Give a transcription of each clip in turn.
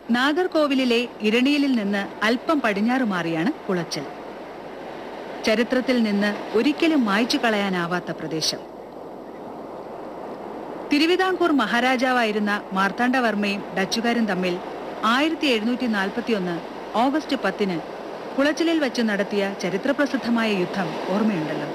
നാഗർകോവിലിലെ ഇരണിയലിൽ നിന്ന് അല്പം പടിഞ്ഞാറ് മാറിയാണ് കുളച്ചൽ ചരിത്രത്തിൽ നിന്ന് ഒരിക്കലും മായ്ച്ചു കളയാനാവാത്ത പ്രദേശം തിരുവിതാംകൂർ മഹാരാജാവായിരുന്ന മാർത്താണ്ഡവർമ്മയും ഡച്ചുകാരും തമ്മിൽ ആയിരത്തി എഴുന്നൂറ്റി നാൽപ്പത്തിയൊന്ന് ഓഗസ്റ്റ് പത്തിന് കുളച്ചിലിൽ വച്ച് നടത്തിയ ചരിത്രപ്രസിദ്ധമായ യുദ്ധം ഓർമ്മയുണ്ടല്ലോ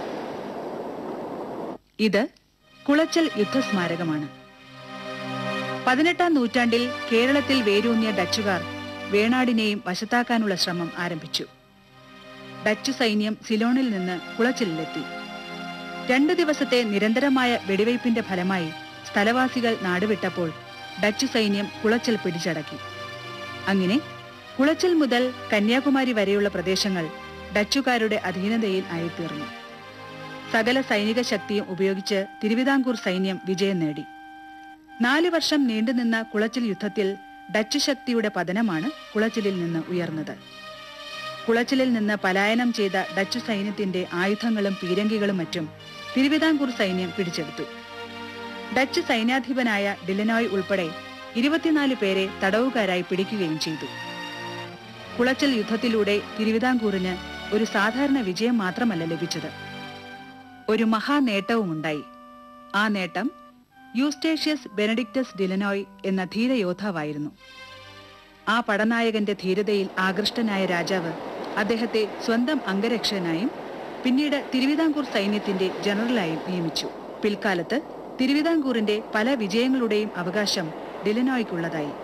ഇത് കുളച്ചൽ യുദ്ധസ്മാരകമാണ് പതിനെട്ടാം നൂറ്റാണ്ടിൽ കേരളത്തിൽ വേരൂന്നിയ ഡച്ചുകാർ വേണാടിനെയും വശത്താക്കാനുള്ള ശ്രമം ആരംഭിച്ചു ഡച്ചു സൈന്യം സിലോണിൽ നിന്ന് കുളച്ചിലെത്തി രണ്ടു ദിവസത്തെ നിരന്തരമായ വെടിവയ്പിന്റെ ഫലമായി സ്ഥലവാസികൾ നാടുവിട്ടപ്പോൾ ഡച്ചു സൈന്യം കുളച്ചൽ പിടിച്ചടക്കി അങ്ങനെ കുളച്ചൽ മുതൽ കന്യാകുമാരി വരെയുള്ള പ്രദേശങ്ങൾ ഡച്ചുകാരുടെ അധീനതയിൽ ആയിത്തീർന്നു സകല സൈനിക ശക്തിയും ഉപയോഗിച്ച് തിരുവിതാംകൂർ സൈന്യം വിജയം നേടി നാല് വർഷം നീണ്ടുനിന്ന കുളച്ചിൽ യുദ്ധത്തിൽ ഡച്ച് ശക്തിയുടെ പതനമാണ് കുളച്ചിലിൽ നിന്ന് ഉയർന്നത് കുളച്ചിലിൽ നിന്ന് പലായനം ചെയ്ത ഡച്ചു സൈന്യത്തിന്റെ ആയുധങ്ങളും പീരങ്കികളും മറ്റും തിരുവിതാംകൂർ സൈന്യം പിടിച്ചെടുത്തു ഡച്ച് സൈന്യാധിപനായ ഡിലനോയ് ഉൾപ്പെടെ ഇരുപത്തിനാല് പേരെ തടവുകാരായി പിടിക്കുകയും ചെയ്തു കുളച്ചൽ യുദ്ധത്തിലൂടെ തിരുവിതാംകൂറിന് ഒരു സാധാരണ വിജയം മാത്രമല്ല ലഭിച്ചത് ഒരു മഹാ നേട്ടവുമുണ്ടായി ആ നേട്ടം യൂസ്റ്റേഷ്യസ് ബെനഡിക്ടസ് ഡിലനോയ് എന്ന ധീരയോദ്ധാവായിരുന്നു ആ പടനായകന്റെ ധീരതയിൽ ആകൃഷ്ടനായ രാജാവ് അദ്ദേഹത്തെ സ്വന്തം അംഗരക്ഷകനായും പിന്നീട് തിരുവിതാംകൂർ സൈന്യത്തിന്റെ ജനറലായും നിയമിച്ചു പിൽക്കാലത്ത് തിരുവിതാംകൂറിന്റെ പല വിജയങ്ങളുടെയും അവകാശം ഡിലനോയ്ക്കുള്ളതായി